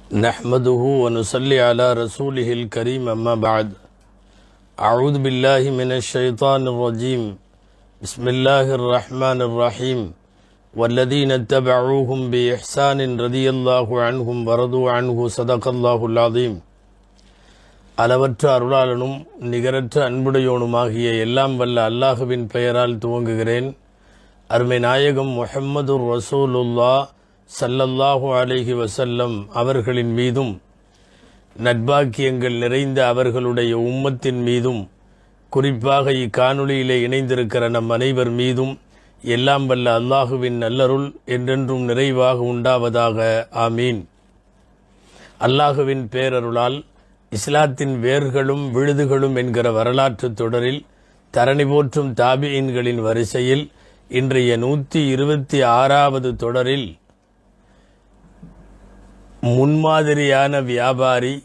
نحمده ونصلي على رسوله الكريم أما بعد أعوذ بالله من الشيطان الرجيم بسم الله الرحمن الرحيم والذين اتبعوهم بإحسان رضي الله عنهم ورضوا عنه صدق الله العظيم அளவற்ற அருளாளனும் நிகரற்ற அன்புடையோனுமாகிய எல்லாம் வல்ல அல்லாஹுவின் பெயரால் துவங்குகிறேன் அருமை நாயகம் முஹம்மது ரசூலுல்லா சல்லல்லாஹு அலைஹி வசல்லம் அவர்களின் மீதும் நட்பாக்கியங்கள் நிறைந்த அவர்களுடைய உம்மத்தின் மீதும் குறிப்பாக இக்காணொளியிலே இணைந்திருக்கிற நம் அனைவர் மீதும் எல்லாம் வல்ல அல்லாஹுவின் நல்லருள் என்றென்றும் நிறைவாக உண்டாவதாக ஆமீன் அல்லாஹுவின் பேரருளால் இஸ்லாத்தின் வேர்களும் விழுதுகளும் என்கிற வரலாற்று தொடரில் தரணி போற்றும் தாபியின்களின் வரிசையில் இன்றைய நூற்றி இருபத்தி ஆறாவது தொடரில் முன்மாதிரியான வியாபாரி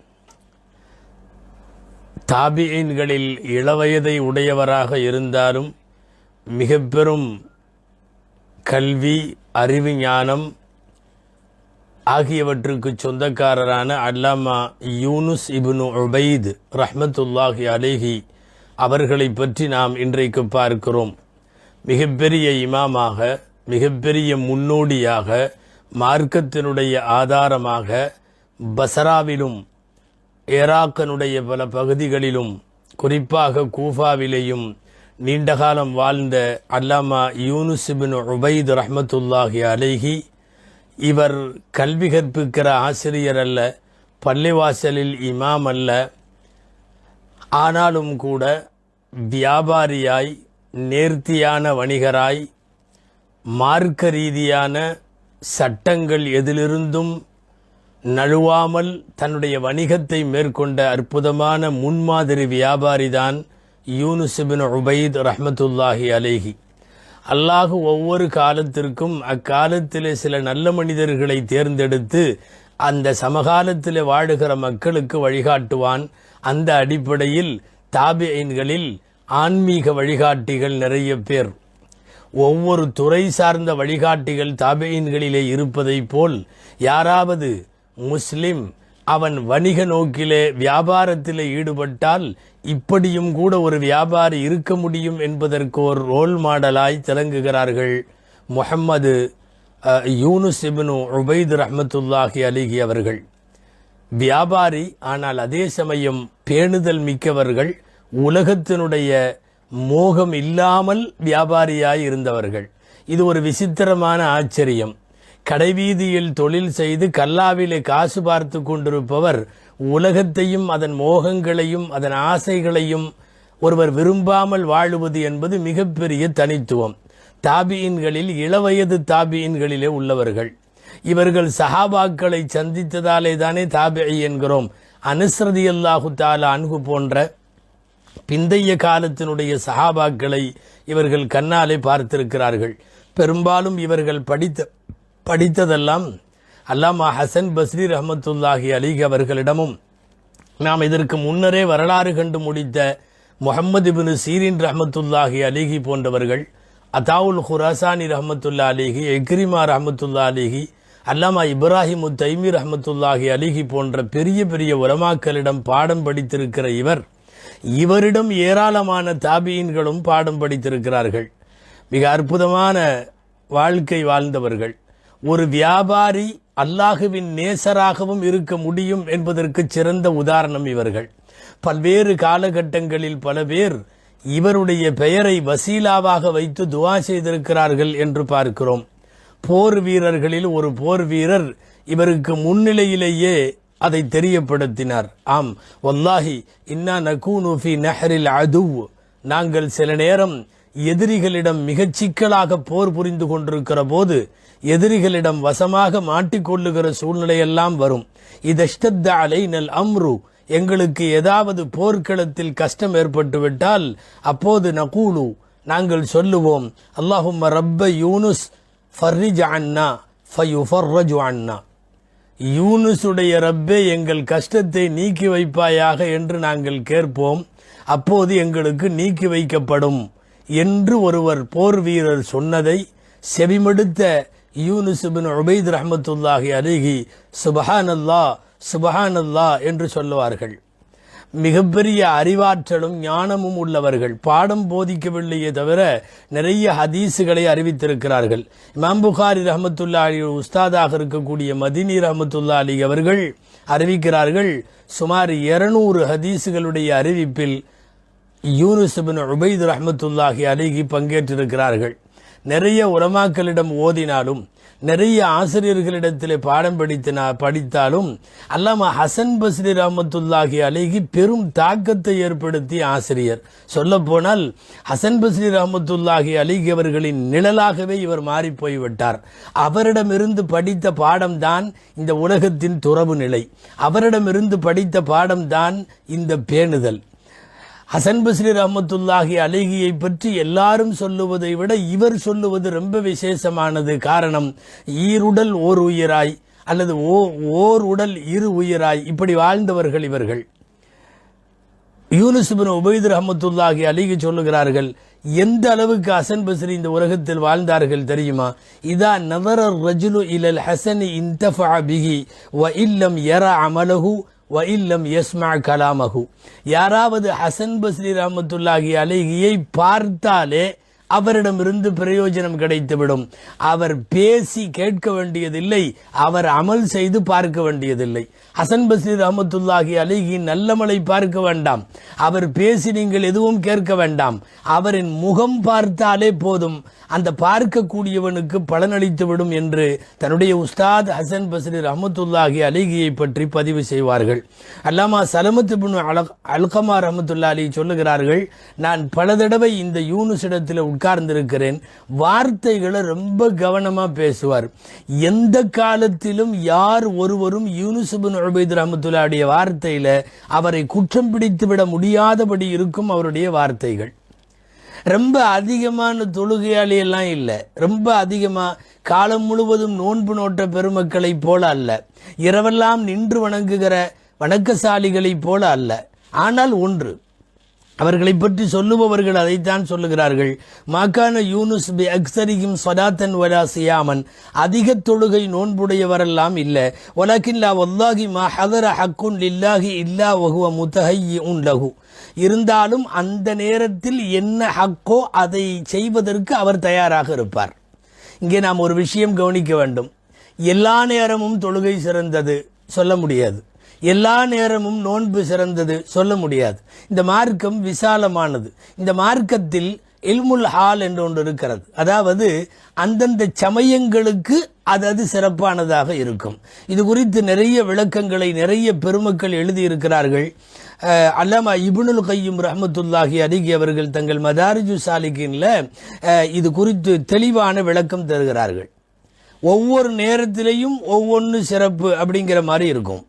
தாபியின்களில் இளவயதை உடையவராக இருந்தாலும் மிக பெரும் கல்வி அறிவு ஞானம் ஆகியவற்றுக்கு சொந்தக்காரரான அல்லாமா யூனுஸ் இப்னு உபைத் ரஹ்மத்துல்லாஹி அலேஹி அவர்களை பற்றி நாம் இன்றைக்கு பார்க்கிறோம் மிகப்பெரிய இமாமாக மிகப்பெரிய முன்னோடியாக மார்க்கத்தினுடைய ஆதாரமாக பசராவிலும் ஏராக்கனுடைய பல பகுதிகளிலும் குறிப்பாக கூஃபாவிலேயும் நீண்டகாலம் வாழ்ந்த அல்லாமா யூனுஸ் இப்னு உபைத் ரஹ்மத்துல்லாஹி அலேஹி இவர் கல்வி கற்பிக்கிற ஆசிரியர் அல்ல பள்ளிவாசலில் இமாம் அல்ல ஆனாலும் கூட வியாபாரியாய் நேர்த்தியான வணிகராய் மார்க்க ரீதியான சட்டங்கள் எதிலிருந்தும் நழுவாமல் தன்னுடைய வணிகத்தை மேற்கொண்ட அற்புதமான முன்மாதிரி வியாபாரிதான் யூனுசிபின் உபைத் ரஹமத்துல்லாஹி அலேஹி அல்லாஹு ஒவ்வொரு காலத்திற்கும் அக்காலத்திலே சில நல்ல மனிதர்களை தேர்ந்தெடுத்து அந்த சமகாலத்தில் வாழுகிற மக்களுக்கு வழிகாட்டுவான் அந்த அடிப்படையில் தாபியன்களில் ஆன்மீக வழிகாட்டிகள் நிறைய பேர் ஒவ்வொரு துறை சார்ந்த வழிகாட்டிகள் தாபியன்களிலே இருப்பதைப் போல் யாராவது முஸ்லிம் அவன் வணிக நோக்கிலே வியாபாரத்திலே ஈடுபட்டால் இப்படியும் கூட ஒரு வியாபாரி இருக்க முடியும் என்பதற்கு ஒரு ரோல் மாடலாய் திளங்குகிறார்கள் முகம்மது யூனுஸ் இப்னு உபைத் ரஹமத்துல்லாஹி அலிகி அவர்கள் வியாபாரி ஆனால் அதே சமயம் பேணுதல் மிக்கவர்கள் உலகத்தினுடைய மோகம் இல்லாமல் வியாபாரியாய் இருந்தவர்கள் இது ஒரு விசித்திரமான ஆச்சரியம் கடைவீதியில் தொழில் செய்து கல்லாவிலே காசு பார்த்து கொண்டிருப்பவர் உலகத்தையும் அதன் மோகங்களையும் அதன் ஆசைகளையும் ஒருவர் விரும்பாமல் வாழுவது என்பது மிகப்பெரிய தனித்துவம் தாபியின்களில் இளவயது தாபியின்களிலே உள்ளவர்கள் இவர்கள் சஹாபாக்களை சந்தித்ததாலே தானே தாபி என்கிறோம் அனுசரதி அல்லாஹு தாலா அன்கு போன்ற பிந்தைய காலத்தினுடைய சஹாபாக்களை இவர்கள் கண்ணாலே பார்த்திருக்கிறார்கள் பெரும்பாலும் இவர்கள் படித்த படித்ததெல்லாம் அல்லாமா ஹசன் பஸ்ரீர் ரஹமத்துல்லாஹி அலிக் அவர்களிடமும் நாம் இதற்கு முன்னரே வரலாறு கண்டு முடித்த முகமது இபின் சீரின் ரஹமத்துல்லாஹி அலிகி போன்றவர்கள் அதாவுல் ஹுராசானி ரஹமத்துல்லா அலிகி எக்ரிமா ரஹமத்துல்லா அலிகி அல்லாமா இப்ராஹிம் தைமி ரஹமத்துல்லாஹி அலிகி போன்ற பெரிய பெரிய உலமாக்களிடம் பாடம் படித்திருக்கிற இவர் இவரிடம் ஏராளமான தாபியின்களும் பாடம் படித்திருக்கிறார்கள் மிக அற்புதமான வாழ்க்கை வாழ்ந்தவர்கள் ஒரு வியாபாரி அல்லாஹுவின் நேசராகவும் இருக்க முடியும் என்பதற்கு சிறந்த உதாரணம் இவர்கள் பல்வேறு காலகட்டங்களில் பல பேர் இவருடைய பெயரை வசீலாவாக வைத்து துவா செய்திருக்கிறார்கள் என்று பார்க்கிறோம் போர் வீரர்களில் ஒரு போர் வீரர் இவருக்கு முன்னிலையிலேயே அதை தெரியப்படுத்தினார் ஆம் வல்லாஹி இன்னா நகூனு ஃபி நஹரில் அதுவ் நாங்கள் சில நேரம் எதிரிகளிடம் மிகச் சிக்கலாக போர் புரிந்து கொண்டிருக்கிற போது எதிரிகளிடம் வசமாக மாட்டிக்கொள்ளுகிற சூழ்நிலையெல்லாம் வரும் இதஷ்டத்த அலைனல் அம்ரு எங்களுக்கு ஏதாவது போர்க்களத்தில் கஷ்டம் ஏற்பட்டுவிட்டால் அப்போது நகூலு நாங்கள் சொல்லுவோம் அல்லாஹும் ரப்ப யூனுஸ் ஃபர்ரிஜ் அண்ணா ஃபயுஃபர்ரஜு அண்ணா யூனுஸுடைய ரப்பே எங்கள் கஷ்டத்தை நீக்கி வைப்பாயாக என்று நாங்கள் கேட்போம் அப்போது எங்களுக்கு நீக்கி வைக்கப்படும் என்று ஒருவர் போர் வீரர் சொன்னதை செவிமடுத்த யூனுஸ் பின் உபைத் ரஹமத்துல்லாஹி அலிஹி சுபஹானல்லா சுபஹானல்லா என்று சொல்லுவார்கள் மிகப்பெரிய அறிவாற்றலும் ஞானமும் உள்ளவர்கள் பாடம் போதிக்கவில்லையே தவிர நிறைய ஹதீஸுகளை அறிவித்திருக்கிறார்கள் இமாம் புகாரி ரஹமத்துல்லா அலி உஸ்தாதாக இருக்கக்கூடிய மதினி ரஹமத்துல்லா அலி அவர்கள் அறிவிக்கிறார்கள் சுமார் இருநூறு ஹதீஸுகளுடைய அறிவிப்பில் யூனுஸ் பின் உபைத் ரஹமத்துல்லாஹி அலிகி பங்கேற்றிருக்கிறார்கள் நிறைய உலமாக்களிடம் ஓதினாலும் நிறைய ஆசிரியர்களிடத்திலே பாடம் படித்தினா படித்தாலும் அல்லாமா ஹசன் பஸ்ரி ரஹமத்துல்லாஹி அலிகி பெரும் தாக்கத்தை ஏற்படுத்திய ஆசிரியர் சொல்ல போனால் ஹசன் பஸ்ரி ரஹமத்துல்லாஹி அலிகி அவர்களின் நிழலாகவே இவர் மாறி போய்விட்டார் அவரிடமிருந்து படித்த பாடம்தான் இந்த உலகத்தின் துறவு நிலை அவரிடமிருந்து படித்த பாடம்தான் இந்த பேணுதல் ஹசன் பஸ்ரி ரஹமத்துல்லாஹி அலிகியை பற்றி எல்லாரும் சொல்லுவதை விட இவர் சொல்லுவது ரொம்ப விசேஷமானது காரணம் ஈருடல் ஓர் உயிராய் அல்லது ஓ ஓர் உடல் இரு உயிராய் இப்படி வாழ்ந்தவர்கள் இவர்கள் யூனுசுபின் உபைது ரஹமத்துல்லாஹி அலிகி சொல்லுகிறார்கள் எந்த அளவுக்கு ஹசன் பஸ்ரி இந்த உலகத்தில் வாழ்ந்தார்கள் தெரியுமா இதா நவர ரஜுலு இலல் ஹசனி இன்தஃபா பிஹி வ இல்லம் யர அமலஹு வ இல்லம் யஸ்மா கலாமஹு யாராவது ஹசன் பஸ்ரி ரஹமத்துல்லாஹி அலிகியை பார்த்தாலே அவரிடமிருந்து பிரயோஜனம் கிடைத்துவிடும் அவர் பேசி கேட்க வேண்டியதில்லை அவர் அமல் செய்து பார்க்க வேண்டியதில்லை ஹசன் பஸ்ரீர் ரஹமத்துல்லாஹி அலிகின் நல்லமலை பார்க்க வேண்டாம் அவர் பேசி நீங்கள் எதுவும் கேட்க வேண்டாம் அவரின் முகம் பார்த்தாலே போதும் அந்த பார்க்கக்கூடியவனுக்கு பலனளித்து விடும் என்று தன்னுடைய உஸ்தாத் ஹசன் பஸ்ரி ரஹமத்துல்லாஹி அலிகியை பற்றி பதிவு செய்வார்கள் அல்லாமா சலமத்து பின் அல்கமா ரஹமத்துல்லா அலி சொல்லுகிறார்கள் நான் பல தடவை இந்த யூனுஸிடத்தில் உட்கார்ந்திருக்கிறேன் வார்த்தைகளை ரொம்ப கவனமா பேசுவார் எந்த காலத்திலும் யார் ஒருவரும் யூனுசுபின் உபைத் ரஹமத்துல்லாடைய வார்த்தையில அவரை குற்றம் பிடித்து விட முடியாதபடி இருக்கும் அவருடைய வார்த்தைகள் ரொம்ப அதிகமான தொழுகையாளி எல்லாம் இல்லை ரொம்ப அதிகமா காலம் முழுவதும் நோன்பு நோட்ட பெருமக்களைப் போல அல்ல இரவெல்லாம் நின்று வணங்குகிற வணக்கசாலிகளைப் போல அல்ல ஆனால் ஒன்று அவர்களை பற்றி சொல்லுபவர்கள் அதைத்தான் சொல்லுகிறார்கள் மாக்கான யூனுஸ் பி அக்சரியும் சொலாத்தன் வலா சியாமன் அதிக தொழுகை நோன்புடையவரெல்லாம் இல்லை ஒலக்கில்லா ஒல்லாகி மா ஹதர ஹக்குன் லில்லாஹி இல்லா வகுவ முத்தஹை உன் லகு இருந்தாலும் அந்த நேரத்தில் என்ன ஹக்கோ அதை செய்வதற்கு அவர் தயாராக இருப்பார் இங்கே நாம் ஒரு விஷயம் கவனிக்க வேண்டும் எல்லா நேரமும் தொழுகை சிறந்தது சொல்ல முடியாது எல்லா நேரமும் நோன்பு சிறந்தது சொல்ல முடியாது இந்த மார்க்கம் விசாலமானது இந்த மார்க்கத்தில் இல்முல் ஹால் என்று ஒன்று இருக்கிறது அதாவது அந்தந்த சமயங்களுக்கு அது அது சிறப்பானதாக இருக்கும் இது குறித்து நிறைய விளக்கங்களை நிறைய பெருமக்கள் எழுதியிருக்கிறார்கள் அஹ், அல்லாமா இப்னுல் கையும் ரஹமத்துல்லாஹி அலிகி அவர்கள் தங்கள் மதாரிஜு சாலிகின்ல அஹ், இது குறித்து தெளிவான விளக்கம் தருகிறார்கள் ஒவ்வொரு நேரத்திலையும் ஒவ்வொன்று சிறப்பு அப்படிங்கிற மாதிரி இருக்கும்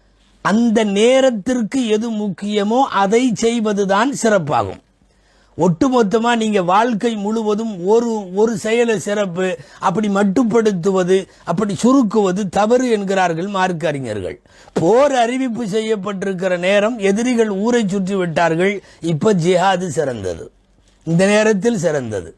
அந்த நேரத்திற்கு எது முக்கியமோ அதை செய்வதுதான் சிறப்பாகும் ஒட்டுமொத்தமா நீங்க வாழ்க்கை முழுவதும் ஒரு ஒரு செயலை சிறப்பு அப்படி மட்டுப்படுத்துவது அப்படி சுருக்குவது தவறு என்கிறார்கள் மார்க்க அறிஞர்கள் போர் அறிவிப்பு செய்யப்பட்டிருக்கிற நேரம் எதிரிகள் ஊரை சுற்றி விட்டார்கள் இப்ப ஜிஹாது சிறந்தது இந்த நேரத்தில் சிறந்தது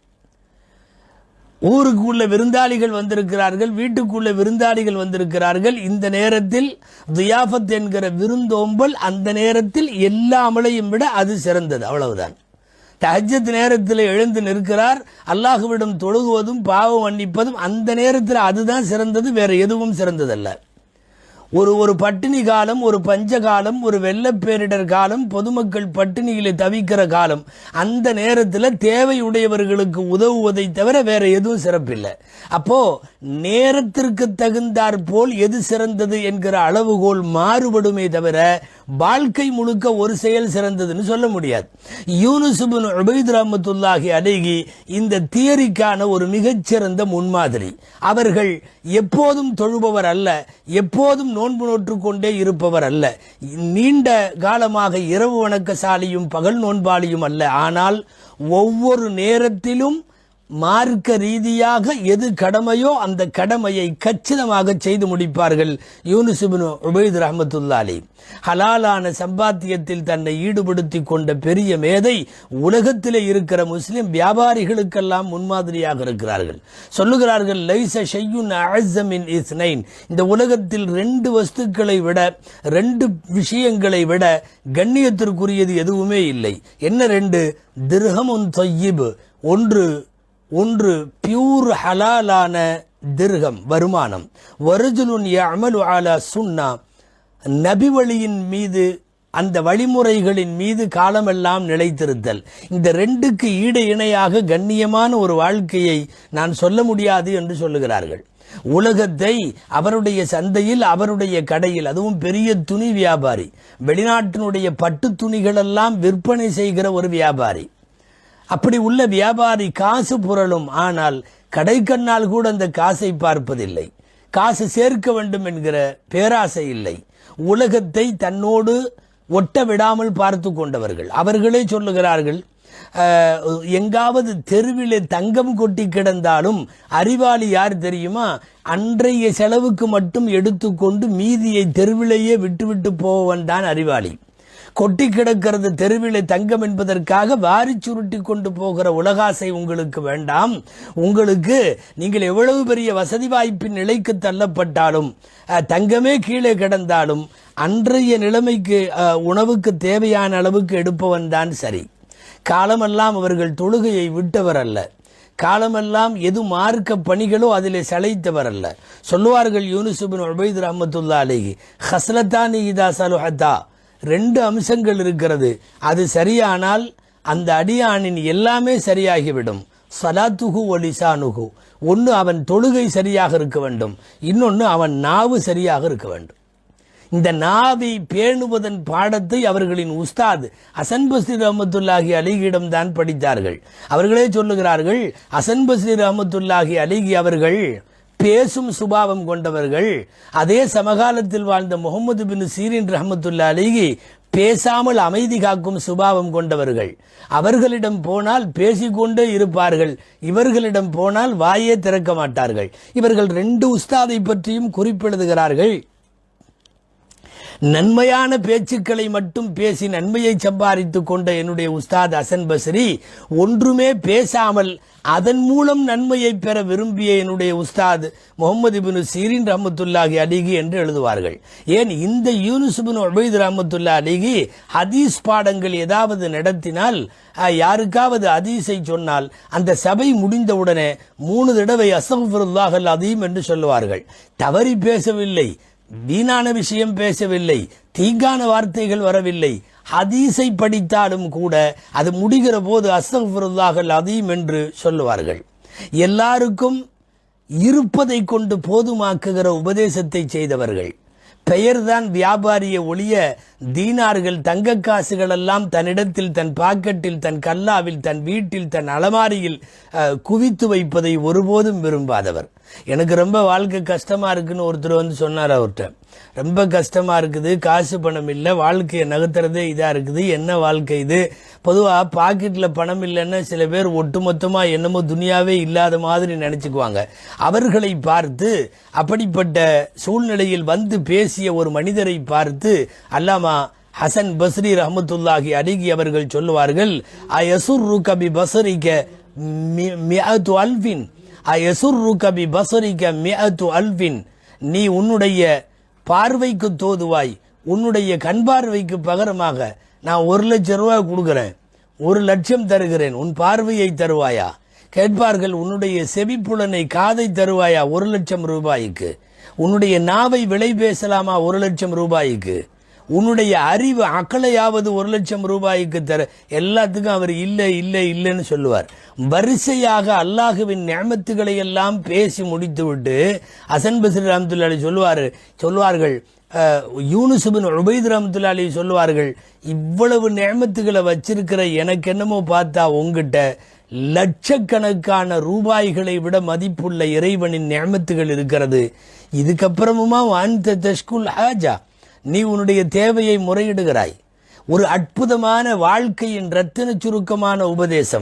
ஊருக்குள்ள விருந்தாளிகள் வந்திருக்கிறார்கள் வீட்டுக்குள்ள விருந்தாளிகள் வந்திருக்கிறார்கள் இந்த நேரத்தில் தியாஃபத் என்கிற விருந்தோம்பல் அந்த நேரத்தில் எல்லா அமலையும் விட அது சிறந்தது அவ்வளவுதான் தஹஜத் நேரத்தில் எழுந்து நிற்கிறார் அல்லாஹுவிடம் தொழுகுவதும் பாவம் மன்னிப்பதும் அந்த நேரத்தில் அதுதான் சிறந்தது வேற எதுவும் சிறந்ததல்ல ஒரு ஒரு பட்டினி காலம் ஒரு பஞ்ச காலம் ஒரு வெள்ளப்பேரிடர் காலம் பொதுமக்கள் பட்டினியிலே தவிக்கிற காலம் அந்த நேரத்தில் தேவையுடையவர்களுக்கு உதவுவதை தவிர வேற எதுவும் சிறப்பில்லை அப்போ நேரத்திற்கு தகுந்தாற் போல் எது சிறந்தது என்கிற அளவுகோல் மாறுபடுமே தவிர வாழ்க்கை முழுக்க ஒரு செயல் சிறந்ததுன்னு சொல்ல முடியாது யூனுசுபின் உபைத் ரஹமத்துல்லாஹி அலைகி இந்த தியரிக்கான ஒரு மிகச்சிறந்த முன்மாதிரி அவர்கள் எப்போதும் தொழுபவர் அல்ல எப்போதும் நோன்பு நோற்றுக் கொண்டே இருப்பவர் அல்ல நீண்ட காலமாக இரவு வணக்கசாலியும் பகல் நோன்பாளியும் அல்ல ஆனால் ஒவ்வொரு நேரத்திலும் மார்க்க ரீதியாக எது கடமையோ அந்த கடமையை கச்சிதமாக செய்து முடிப்பார்கள் யூனுசுபின் உபைத் ரஹமத்துல்லாலி ஹலாலான சம்பாத்தியத்தில் தன்னை ஈடுபடுத்தி கொண்ட பெரிய மேதை உலகத்திலே இருக்கிற முஸ்லிம் வியாபாரிகளுக்கெல்லாம் முன்மாதிரியாக இருக்கிறார்கள் சொல்லுகிறார்கள் லைச ஷையுன் அஅஸமின் இஸ்னைன் இந்த உலகத்தில் ரெண்டு வஸ்துக்களை விட ரெண்டு விஷயங்களை விட கண்ணியத்திற்குரியது எதுவுமே இல்லை என்ன ரெண்டு திர்ஹமுன் தொய்யிபு ஒன்று ஒன்று பியூர் ஹலாலான திர்கம் வருமானம் வருஜுலுன் யஅமலு அலா சுன்னா நபி வழியின் மீது அந்த வழிமுறைகளின் மீது காலமெல்லாம் நிலைத்திருத்தல் இந்த ரெண்டுக்கு ஈடு இணையாக கண்ணியமான ஒரு வாழ்க்கையை நான் சொல்ல முடியாது என்று சொல்லுகிறார்கள் உலகத்தை அவருடைய சந்தையில் அவருடைய கடையில் அதுவும் பெரிய துணி வியாபாரி வெளிநாட்டினுடைய பட்டு துணிகளெல்லாம் விற்பனை செய்கிற ஒரு வியாபாரி அப்படி உள்ள வியாபாரி காசு புரளும் ஆனால் கடைக்கண்ணால் கூட அந்த காசை பார்ப்பதில்லை காசு சேர்க்க வேண்டும் என்கிற பேராசை இல்லை உலகத்தை தன்னோடு ஒட்ட விடாமல் பார்த்து கொண்டவர்கள் அவர்களே சொல்லுகிறார்கள் அஹ், எங்காவது தெருவிலே தங்கம் கொட்டி கிடந்தாலும் அறிவாளி யார் தெரியுமா அன்றைய செலவுக்கு மட்டும் எடுத்துக்கொண்டு மீதியை தெருவிலேயே விட்டுவிட்டு போவன் தான் அறிவாளி கொட்டி கிடக்கிறது தெருவிலே தங்கம் என்பதற்காக வாரி சுருட்டி கொண்டு போகிற உலகாசை உங்களுக்கு வேண்டாம் உங்களுக்கு நீங்கள் எவ்வளவு பெரிய வசதி வாய்ப்பின் நிலைக்கு தள்ளப்பட்டாலும் அஹ், தங்கமே கீழே கிடந்தாலும் அன்றைய நிலைமைக்கு அஹ், உணவுக்கு தேவையான அளவுக்கு எடுப்பவன் தான் சரி காலமெல்லாம் அவர்கள் தொழுகையை விட்டவர் அல்ல காலமெல்லாம் எது மார்க்க பணிகளோ அதிலே சளைத்தவர் அல்ல சொல்லுவார்கள் யூனுசுபின் உபைத் ரஹமத்துல்லா அலைஹி ஹஸ்லத்தானி இதா சலுஹத்தா ரெண்டு அம்சங்கள் இருக்கிறது அது சரியானால் அந்த அடியானின் எல்லாமே சரியாகிவிடும் சலாத்துகு ஒலிசானுகு ஒன்று அவன் தொழுகை சரியாக இருக்க வேண்டும் இன்னொன்று அவன் நாவு சரியாக இருக்க வேண்டும் இந்த நாவை பேணுவதன் பாடத்தை அவர்களின் உஸ்தாத் அசன் பஸ்ரீர் ரஹமத்துல்லாஹி அலிகியிடம் தான் படித்தார்கள் அவர்களே சொல்லுகிறார்கள் அசன் பஸ்ரீர் ரஹமத்துல்லாஹி அலிகி அவர்கள் பேசும் சுபாவம் கொண்டவர்கள் அதே சமகாலத்தில் வாழ்ந்த முகமது பின் சீரின் ரஹமத்துல்லா அலிகி பேசாமல் அமைதி காக்கும் சுபாவம் கொண்டவர்கள் அவர்களிடம் போனால் பேசிக்கொண்டே இருப்பார்கள் இவர்களிடம் போனால் வாயே திறக்க மாட்டார்கள் இவர்கள் ரெண்டு உஸ்தாதை பற்றியும் குறிப்பிடுகிறார்கள் நன்மையான பேச்சுக்களை மட்டும் பேசி நன்மையை சம்பாதித்துக் கொண்ட என்னுடைய உஸ்தாத் அசன் பஸ்ரி ஒன்றுமே பேசாமல் அதன் மூலம் நன்மையை பெற விரும்பிய என்னுடைய உஸ்தாத் முகமது இபின் சீரின் ரஹமத்துல்லாஹி அலிகி என்று எழுதுவார்கள் ஏன் இந்த யூனுசுபின் உபைத் ரஹமத்துல்லா அலிகி ஹதீஸ் பாடங்கள் ஏதாவது நடத்தினால் அஹ், யாருக்காவது ஹதீஸை சொன்னால் அந்த சபை முடிந்தவுடனே மூணு தடவை அசஃபுல்லாஹல் அதீம் என்று சொல்லுவார்கள் தவறி பேசவில்லை வீணான விஷயம் பேசவில்லை தீங்கான வார்த்தைகள் வரவில்லை ஹதீஸை படித்தாலும் கூட அது முடிகிற போது அஸ்தகுல்லாஹல் அதீம் என்று சொல்லுவார்கள் எல்லாருக்கும் இருப்பதை கொண்டு போதுமாக்குகிற உபதேசத்தை செய்தவர்கள் பெயர்தான் வியாபாரிய ஒளிய தீனார்கள் தங்க காசுகள் எல்லாம் தன்னிடத்தில் தன் பாக்கெட்டில் தன் கல்லாவில் தன் வீட்டில் தன் அலமாரியில் அஹ், குவித்து வைப்பதை ஒருபோதும் விரும்பாதவர் எனக்கு ரொம்ப வாழ்க்கை கஷ்டமா இருக்குன்னு ஒருத்தர் வந்து சொன்னார் அவர்கிட்ட ரொம்ப கஷ்டமா இருக்குது காசு பணம் இல்லை வாழ்க்கையை நகர்த்துறதே இதா இருக்குது என்ன வாழ்க்கை இது பொதுவா பாக்கெட்ல பணம் இல்லைன்னா சில பேர் ஒட்டுமொத்தமா என்னமோ துனியாவே இல்லாத மாதிரி நினைச்சுக்குவாங்க அவர்களை பார்த்து அப்படிப்பட்ட சூழ்நிலையில் வந்து பேசிய ஒரு மனிதரை பார்த்து அல்லாமா ஹசன் பஸ்ரி ரஹமத்துல்லாஹி அலிகி அவர்கள் சொல்லுவார்கள் அயசுர் கபி பசரிக்க மிஅத்து அல்வின் அயசுர் கபி பசரிக்க மிஅத்து அல்வின் நீ உன்னுடைய பார்வைக்கு தோதுவாய் உன்னுடைய கண் பார்வைக்கு பகரமாக நான் ஒரு லட்சம் ரூபாய் கொடுக்கிறேன் ஒரு லட்சம் தருகிறேன் உன் பார்வையை தருவாயா கேட்பார்கள் உன்னுடைய செவிப்புலனை காதை தருவாயா ஒரு லட்சம் ரூபாய்க்கு உன்னுடைய நாவை விலை பேசலாமா ஒரு லட்சம் ரூபாய்க்கு உன்னுடைய அறிவு அக்களையாவது ஒரு லட்சம் ரூபாய்க்கு தர எல்லாத்துக்கும் அவர் இல்லை இல்லை இல்லைன்னு சொல்லுவார் வரிசையாக அல்லாஹுவின் நியமத்துகளை எல்லாம் பேசி முடித்துவிட்டு அசன் பஸ்ரி ரஹமத்துல்லாலி சொல்லுவார் சொல்லுவார்கள் அஹ், யூனுசுபின் உபைத் ரஹமத்துல்லாலி சொல்லுவார்கள் இவ்வளவு நியமத்துகளை வச்சிருக்கிற எனக்கு என்னமோ பார்த்தா உங்ககிட்ட லட்சக்கணக்கான ரூபாய்களை விட மதிப்புள்ள இறைவனின் நியமத்துகள் இருக்கிறது இதுக்கப்புறமுமா வான்த தஷ்குல் ஹாஜா நீ உன்னுடைய தேவையை முறையிடுகிறாய் ஒரு அற்புதமான வாழ்க்கையின் ரத்தின சுருக்கமான உபதேசம்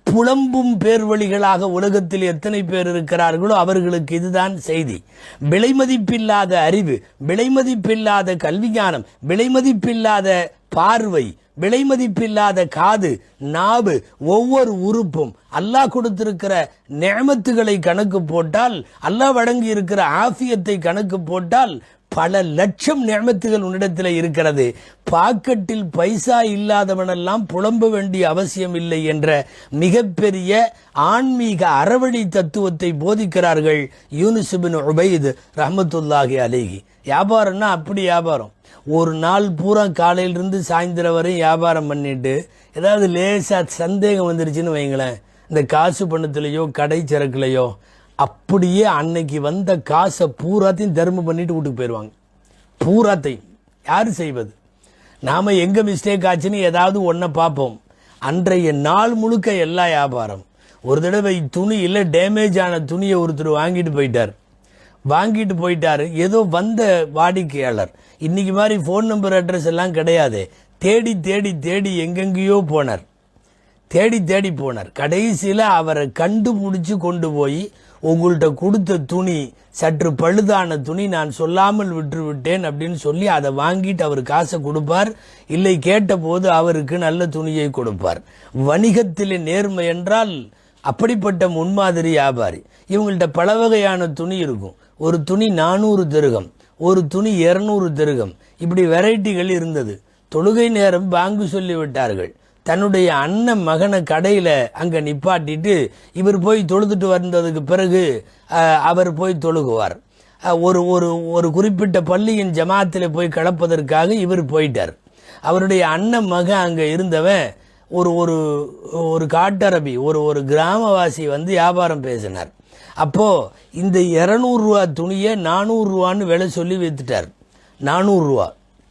புலம்பும் பேர்வழிகளாக உலகத்தில் எத்தனை பேர் இருக்கிறார்களோ அவர்களுக்கு இதுதான் செய்தி விலைமதிப்பில்லாத அறிவு விலைமதிப்பில்லாத கல்விஞானம் விலைமதிப்பில்லாத பார்வை விலைமதிப்பில்லாத காது நாவு ஒவ்வொரு உறுப்பும் அல்லாஹ் கொடுத்திருக்கிற நேமத்துகளை கணக்கு போட்டால் அல்லாஹ் வழங்கி இருக்கிற ஆஃபியத்தை கணக்கு போட்டால் பல லட்சம் நேமத்துகள் உன்னிடத்தில் இருக்கிறது பாக்கெட்டில் பைசா இல்லாதவனெல்லாம் புலம்ப வேண்டிய அவசியம் இல்லை என்ற மிகப்பெரிய ஆன்மீக அறவழி தத்துவத்தை போதிக்கிறார்கள் யூனுசுபின் உபைது ரஹமத்துல்லாஹி அலேஹி வியாபாரம்னா அப்படி வியாபாரம் ஒரு நாள் பூரா காலையிலிருந்து சாயந்தரம் வரை வியாபாரம் பண்ணிட்டு ஏதாவது லேசாக சந்தேகம் வந்துருச்சுன்னு வைங்களேன் இந்த காசு பணத்துலேயோ கடை சரக்குலையோ அப்படியே அன்னைக்கு வந்த காசை பூராத்தையும் தர்மம் பண்ணிட்டு வீட்டுக்கு போயிடுவாங்க பூராத்தையும் யார் செய்வது நாம் எங்கே மிஸ்டேக் ஆச்சுன்னு ஏதாவது ஒன்றை பார்ப்போம் அன்றைய நாள் முழுக்க எல்லா வியாபாரம் ஒரு தடவை துணி இல்லை டேமேஜ் ஆன துணியை ஒருத்தர் வாங்கிட்டு போயிட்டார் வாங்கிட்டு போயிட்டாரு ஏதோ வந்த வாடிக்கையாளர் இன்னைக்கு மாதிரி ஃபோன் நம்பர் அட்ரஸ் எல்லாம் கிடையாது தேடி தேடி தேடி எங்கெங்கேயோ போனார் தேடி தேடி போனார் கடைசியில் அவரை கண்டுபிடிச்சு கொண்டு போய் உங்கள்கிட்ட கொடுத்த துணி சற்று பழுதான துணி நான் சொல்லாமல் விட்டு விட்டேன் அப்படின்னு சொல்லி அதை வாங்கிட்டு அவர் காசை கொடுப்பார் இல்லை கேட்டபோது அவருக்கு நல்ல துணியை கொடுப்பார் வணிகத்திலே நேர்மை என்றால் அப்படிப்பட்ட முன்மாதிரி வியாபாரி இவங்கள்ட்ட பல வகையான துணி இருக்கும் ஒரு துணி நானூறு திருகம் ஒரு துணி இருநூறு திருகம் இப்படி வெரைட்டிகள் இருந்தது தொழுகை நேரம் பாங்கு சொல்லி விட்டார்கள் தன்னுடைய அண்ணன் மகனை கடையில் அங்கே நிப்பாட்டிட்டு இவர் போய் தொழுதுட்டு வந்ததுக்கு பிறகு அஹ், அவர் போய் தொழுகுவார் அஹ், ஒரு ஒரு ஒரு குறிப்பிட்ட பள்ளியின் ஜமாத்தில் போய் கலப்பதற்காக இவர் போயிட்டார் அவருடைய அண்ணன் மகன் அங்கே இருந்தவன் ஒரு ஒரு ஒரு காட்டரபி ஒரு ஒரு கிராமவாசி வந்து வியாபாரம் பேசினார் அப்போ இந்த இரநூறுவா துணியை நானூறுரூவான்னு விலை சொல்லி வித்துட்டார் நானூறுரூவா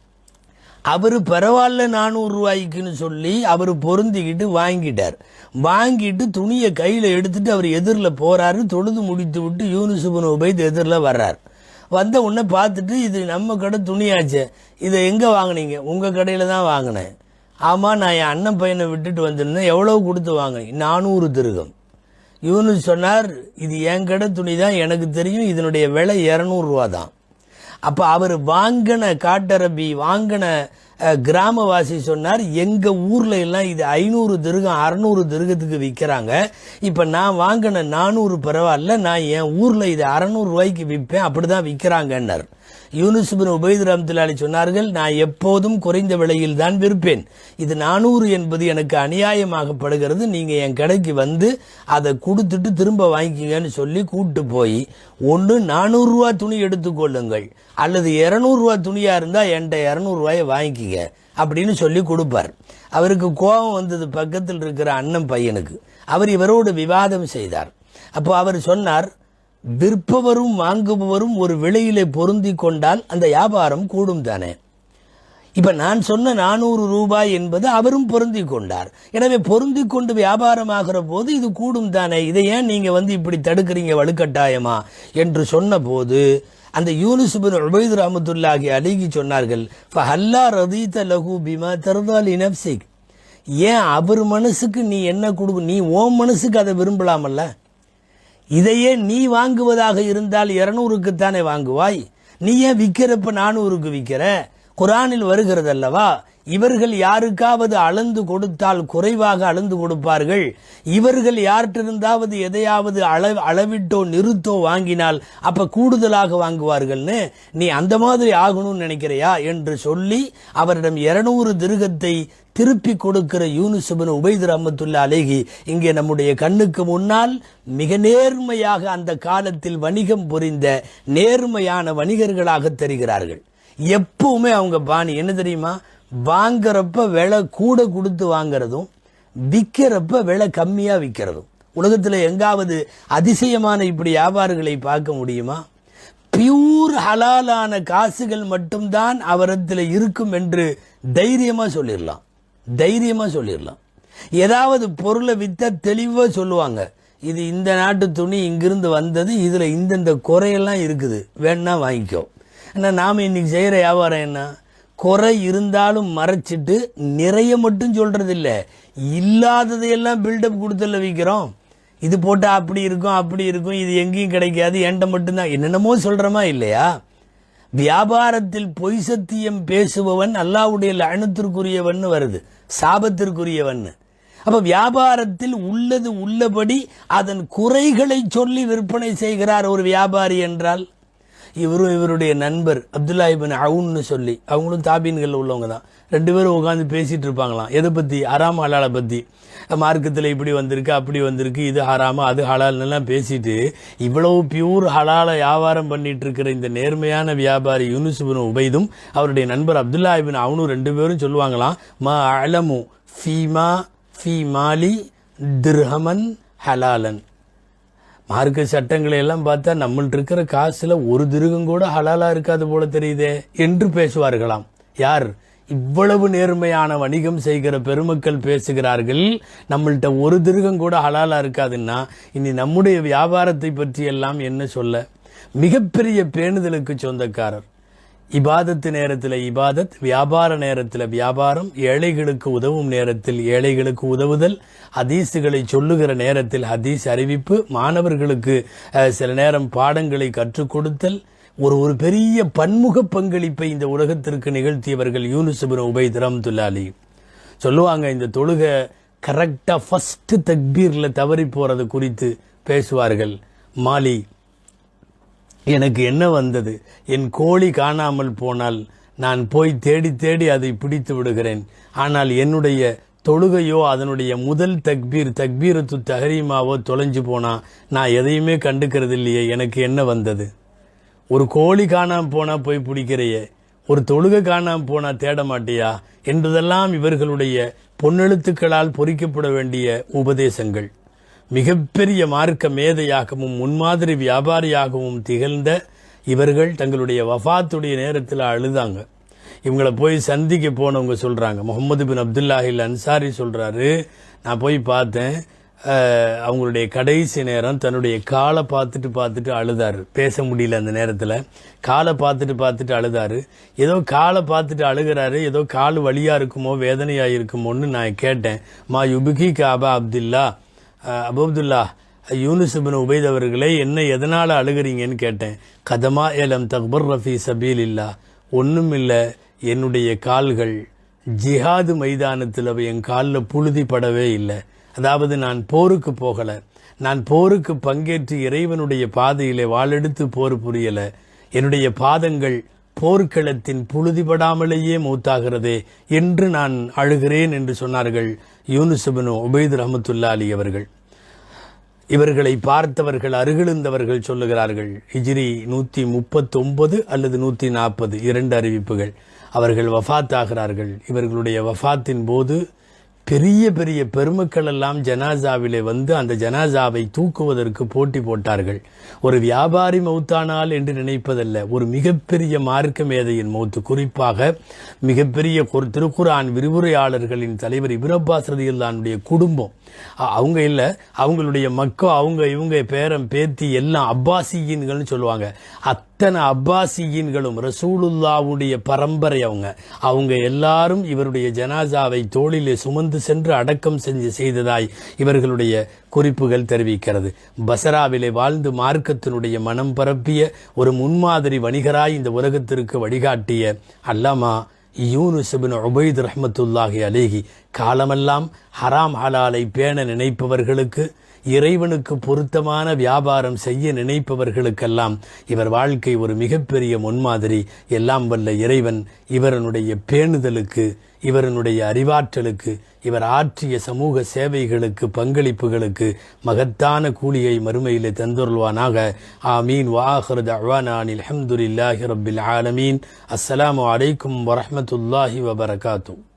அவர் பரவாயில்ல நானூறு ரூபாய்க்குன்னு சொல்லி அவர் பொருந்திக்கிட்டு வாங்கிட்டார் வாங்கிட்டு துணியை கையில் எடுத்துட்டு அவர் எதிரில் போறாரு தொழுது முடித்து விட்டு யூனிசுபன் உபைத் எதிரில் வர்றார் வந்த உடனே பார்த்துட்டு இது நம்ம கடை துணியாச்சே இதை எங்கே வாங்குனீங்க உங்கள் கடையில் தான் வாங்கினேன் ஆமாம் நான் என் அண்ணன் பையனை விட்டுட்டு வந்திருந்தேன் எவ்வளோ கொடுத்து வாங்கினீங்க நானூறு திருகம் யூனுஸ் சொன்னார் இது என் கடை துணி தான் எனக்கு தெரியும் இதனுடைய விலை இரநூறுவா தான் அப்போ அவர் வாங்கின காட்டரபி வாங்கின அஹ், கிராமவாசி சொன்னார் எங்கள் ஊரில் எல்லாம் இது ஐநூறு திருகம் அறநூறு திருகத்துக்கு விற்கிறாங்க இப்போ நான் வாங்கின நானூறு பரவாயில்ல நான் என் ஊரில் இது அறநூறு ரூபாய்க்கு விற்பேன் அப்படி தான் விற்கிறாங்கன்னார் யூனுஸ் பின் உபைத் ரஹமத்துல்லாஹி சொன்னார்கள் நான் எப்போதும் குறைந்த விலையில் தான் விற்பேன் இது நானூறு என்பது எனக்கு அநியாயமாகப்படுகிறது நீங்கள் என் கடைக்கு வந்து அதை கொடுத்துட்டு திரும்ப வாங்கிக்கங்கன்னு சொல்லி கூட்டு போய் ஒன்று நானூறுரூவா துணி எடுத்துக்கொள்ளுங்கள் அல்லது இரநூறுவா துணியாக இருந்தால் என்கிட்ட இரநூறுவாயை வாங்கிக்கிங்க அப்படின்னு சொல்லி கொடுப்பார் அவருக்கு கோபம் வந்தது பக்கத்தில் இருக்கிற அண்ணன் பையனுக்கு அவர் இவரோடு விவாதம் செய்தார் அப்போ அவர் சொன்னார் விற்பவரும் வாங்குபவரும் ஒரு விலையிலே பொருந்தி கொண்டால் அந்த வியாபாரம் கூடும் தானே இப்ப நான் சொன்ன நானூறு ரூபாய் என்பது அவரும் பொருந்தி கொண்டார் எனவே பொருந்தி கொண்டு வியாபாரமாகிற போது இது கூடும் தானே இதை ஏன் நீங்க வந்து இப்படி தடுக்கிறீங்க வலுக்கட்டாயமா என்று சொன்னபோது அந்த யூனுஸ் பின் உபைது ரஹமத்துல்லாஹி அலிகி சொன்னார்கள் ஃபஹல்லா ரதீத லஹு பிமா தர்தாலி நப்சிக் ஏன் அவர் மனசுக்கு நீ என்ன கொடு நீ ஓம் மனசுக்கு அதை விரும்பலாமல்ல இதையே நீ வாங்குவதாக இருந்தால் இருநூறுக்குத்தானே வாங்குவாய் நீ ஏன் விற்கிறப்ப நானூறுக்கு விற்கிற குரானில் வருகிறது அல்லவா இவர்கள் யாருக்காவது அளந்து கொடுத்தால் குறைவாக அளந்து கொடுப்பார்கள் இவர்கள் யார்கிட்டிருந்தாவது எதையாவது அள அளவிட்டோ நிறுத்தோ வாங்கினால் அப்ப கூடுதலாக வாங்குவார்கள்னு நீ அந்த மாதிரி ஆகணும்னு நினைக்கிறையா என்று சொல்லி அவரிடம் இருநூறு திருகத்தை திருப்பி கொடுக்கிற யூனுசுபின் உபைது ரஹமத்துல்லா அலேஹி இங்கே நம்முடைய கண்ணுக்கு முன்னால் மிக நேர்மையாக அந்த காலத்தில் வணிகம் புரிந்த நேர்மையான வணிகர்களாக தெரிகிறார்கள் எப்பவுமே அவங்க பாணி என்ன தெரியுமா வாங்குறப்ப விலை கூட கொடுத்து வாங்குறதும் விற்கிறப்ப விலை கம்மியா விற்கிறதும் உலகத்தில் எங்காவது அதிசயமான இப்படி வியாபாரிகளை பார்க்க முடியுமா பியூர் ஹலாலான காசுகள் மட்டும்தான் அவரத்தில் இருக்கும் என்று தைரியமா சொல்லிடலாம் தைரியமா சொல்லிடலாம் ஏதாவது பொருளை வித்தா தெளிவா சொல்லுவாங்க இது இந்த நாட்டு துணி இங்கிருந்து வந்தது இதுல இந்தந்த குறையெல்லாம் இருக்குது வேணா வாங்கிக்கோ ஏன்னா நாம இன்னைக்கு செய்யற வியாபாரம் என்ன குறை இருந்தாலும் மறைச்சிட்டு நிறைய மட்டும் சொல்றது இல்ல இல்லாததையெல்லாம் பில்டப் கொடுத்தல விற்கிறோம் இது போட்டா அப்படி இருக்கும் அப்படி இருக்கும் இது எங்கேயும் கிடைக்காது என்கிட்ட மட்டும்தான் என்னென்னமோ சொல்றோமா இல்லையா வியாபாரத்தில் பொய் சத்தியம் பேசுபவன் அல்லாவுடைய லயனத்திற்குரியவன் வருது சாபத்திற்குரியவன் அப்ப வியாபாரத்தில் உள்ளது உள்ளபடி அதன் குறைகளை சொல்லி விற்பனை செய்கிறார் ஒரு வியாபாரி என்றால் இவரும் இவருடைய நண்பர் அப்துல்லா இபின் அவுன்னு சொல்லி அவங்களும் தாபீன்கள் உள்ளவங்க தான் ரெண்டு பேரும் உட்காந்து பேசிட்டு இருப்பாங்களாம் எதை பத்தி அறாம ஹலாலை பத்தி மார்க்கத்தில் இப்படி வந்திருக்கு அப்படி வந்திருக்கு இது ஹராம அது ஹலால்னு எல்லாம் பேசிட்டு இவ்வளவு பியூர் ஹலால வியாபாரம் பண்ணிட்டு இருக்கிற இந்த நேர்மையான வியாபாரி யூனுஸ் இபின் உபைதும் அவருடைய நண்பர் அப்துல்லா இபின் அவனும் ரெண்டு பேரும் சொல்லுவாங்களாம் மா அலமு ஃபீமா ஃபீ மாலி திர்ஹமன் ஹலாலன் மார்க்க சட்டங்களை எல்லாம் பார்த்தா நம்மள்ட்ட இருக்கிற காசுல ஒரு திருகம் கூட ஹலாலா இருக்காது போல தெரியுதே என்று பேசுவார்களாம் யார் இவ்வளவு நேர்மையான வணிகம் செய்கிற பெருமக்கள் பேசுகிறார்கள் நம்மள்ட்ட ஒரு திருகம் கூட ஹலாலா இருக்காதுன்னா இனி நம்முடைய வியாபாரத்தை பற்றி எல்லாம் என்ன சொல்ல மிகப்பெரிய பேணுதலுக்கு சொந்தக்காரர் இபாதத்து நேரத்தில் இபாதத் வியாபார நேரத்தில் வியாபாரம் ஏழைகளுக்கு உதவும் நேரத்தில் ஏழைகளுக்கு உதவுதல் ஹதீஸுகளை சொல்லுகிற நேரத்தில் ஹதீஸ் அறிவிப்பு மாணவர்களுக்கு அஹ், சில நேரம் பாடங்களை கற்றுக் கொடுத்தல் ஒரு ஒரு பெரிய பன்முக பங்களிப்பை இந்த உலகத்திற்கு நிகழ்த்தியவர்கள் யூனுசுபின் உபைத் ரம்துல்லாலி சொல்லுவாங்க இந்த தொழுகை கரெக்டா ஃபர்ஸ்ட் தக்பீர்ல தவறி போறது குறித்து பேசுவார்கள் மாலி எனக்கு என்ன வந்தது என் கோழி காணாமல் போனால் நான் போய் தேடி தேடி அதை பிடித்து விடுகிறேன் ஆனால் என்னுடைய தொழுகையோ அதனுடைய முதல் தக்பீர் தக்பீரத்து தஹரீமாவோ தொலைஞ்சு போனா நான் எதையுமே கண்டுக்கிறது இல்லையே எனக்கு என்ன வந்தது ஒரு கோழி காணாம போனா போய் பிடிக்கிறையே ஒரு தொழுகை காணாம போனா தேட மாட்டியா என்பதெல்லாம் இவர்களுடைய பொன்னெழுத்துக்களால் பொறிக்கப்பட வேண்டிய உபதேசங்கள் மிகப்பெரிய மார்க்க மேதையாகவும் முன்மாதிரி வியாபாரியாகவும் திகழ்ந்த இவர்கள் தங்களுடைய வஃபாத்துடைய நேரத்தில் அழுதாங்க இவங்களை போய் சந்திக்க போனவங்க சொல்றாங்க முகமது பின் அப்துல்லாஹில் அன்சாரி சொல்றாரு நான் போய் பார்த்தேன் அஹ், அவங்களுடைய கடைசி நேரம் தன்னுடைய காலை பார்த்துட்டு பார்த்துட்டு அழுதாரு பேச முடியல அந்த நேரத்தில் காலை பார்த்துட்டு பார்த்துட்டு அழுதாரு ஏதோ காலை பார்த்துட்டு அழுகிறாரு ஏதோ கால் வலியா இருக்குமோ வேதனையா இருக்குமோன்னு நான் கேட்டேன் மா யுபுகி காபா அப்துல்லா அஹ், அபு அப்துல்லா யூனுஸ் இப்னு உபைத் அவர்களே என்ன எதனால அழுகிறீங்கன்னு கேட்டேன் கதமா ஏலம் தக்பர் ரஃபி சபீல் இல்லா ஒன்றும் இல்லை என்னுடைய கால்கள் ஜிஹாது மைதானத்தில் என் காலில் புழுதி படவே இல்லை அதாவது நான் போருக்கு போகல நான் போருக்கு பங்கேற்று இறைவனுடைய பாதையிலே வாளெடுத்து போர் புரியல என்னுடைய பாதங்கள் போர்க்களத்தின் புழுதிபடாமலேயே மூத்தாகிறதே என்று நான் அழுகிறேன் என்று சொன்னார்கள் யூனுசுபனு உபைத் ரஹமத்துல்லா அலி அவர்கள் இவர்களை பார்த்தவர்கள் அருகிழுந்தவர்கள் சொல்லுகிறார்கள் ஹிஜ்ரி நூத்தி முப்பத்தொன்பது அல்லது நூத்தி நாற்பது இரண்டு அறிவிப்புகள் அவர்கள் வஃபாத் ஆகிறார்கள் இவர்களுடைய வஃபாத்தின் போது பெரிய பெரிய பெருமக்கள் எல்லாம் ஜனாசாவிலே வந்து அந்த ஜனாசாவை தூக்குவதற்கு போட்டி போட்டார்கள் ஒரு வியாபாரி மௌத்தானால் என்று நினைப்பதல்ல ஒரு மிகப்பெரிய மார்க்க மேதையின் மௌத்து குறிப்பாக மிகப்பெரிய ஒரு திருக்குரான் விரிவுரையாளர்களின் தலைவர் இப்னு அப்பாஸ் ரதியுல்லானுடைய குடும்பம் அ- அவங்க இல்ல அவங்களுடைய மக்கோ அவங்க இவங்க பேரம் பேத்தி எல்லாம் அப்பாசியீன்கள்னு சொல்லுவாங்க அத்தனை அப்பாசியீன்களும் ரசூலுல்லாவுடைய பரம்பரை அவங்க அவங்க எல்லாரும் இவருடைய ஜனாசாவை தோளிலே சுமந்து சென்று அடக்கம் செஞ்சு செய்ததாய் இவர்களுடைய குறிப்புகள் தெரிவிக்கிறது பசராவிலே வாழ்ந்து மார்க்கத்தினுடைய மனம் பரப்பிய ஒரு முன்மாதிரி வணிகராய் இந்த உலகத்திற்கு வழிகாட்டிய அல்லாமா யூனுஸ் இப்னு உபைத் ரஹ்மத்துல்லாஹி அலேஹி காலமெல்லாம் ஹராம் ஹலாலை பேண நினைப்பவர்களுக்கு இறைவனுக்கு பொருத்தமான வியாபாரம் செய்ய நினைப்பவர்களுக்கெல்லாம் இவர் வாழ்க்கை ஒரு மிகப்பெரிய முன்மாதிரி எல்லாம் வல்ல இறைவன் இவரனுடைய பேணுதலுக்கு இவரனுடைய அறிவாற்றலுக்கு இவர் ஆற்றிய சமூக சேவைகளுக்கு பங்களிப்புகளுக்கு மகத்தான கூலியை மறுமையிலே தந்துருள்வானாக ஆமீன் வாஹர் அவானானில் அஹமதுல்லாஹி ரபில் ஆலமீன் அஸ்ஸலாமு அலைக்கும் வரஹ்மத்துல்லாஹி வபரகாத்து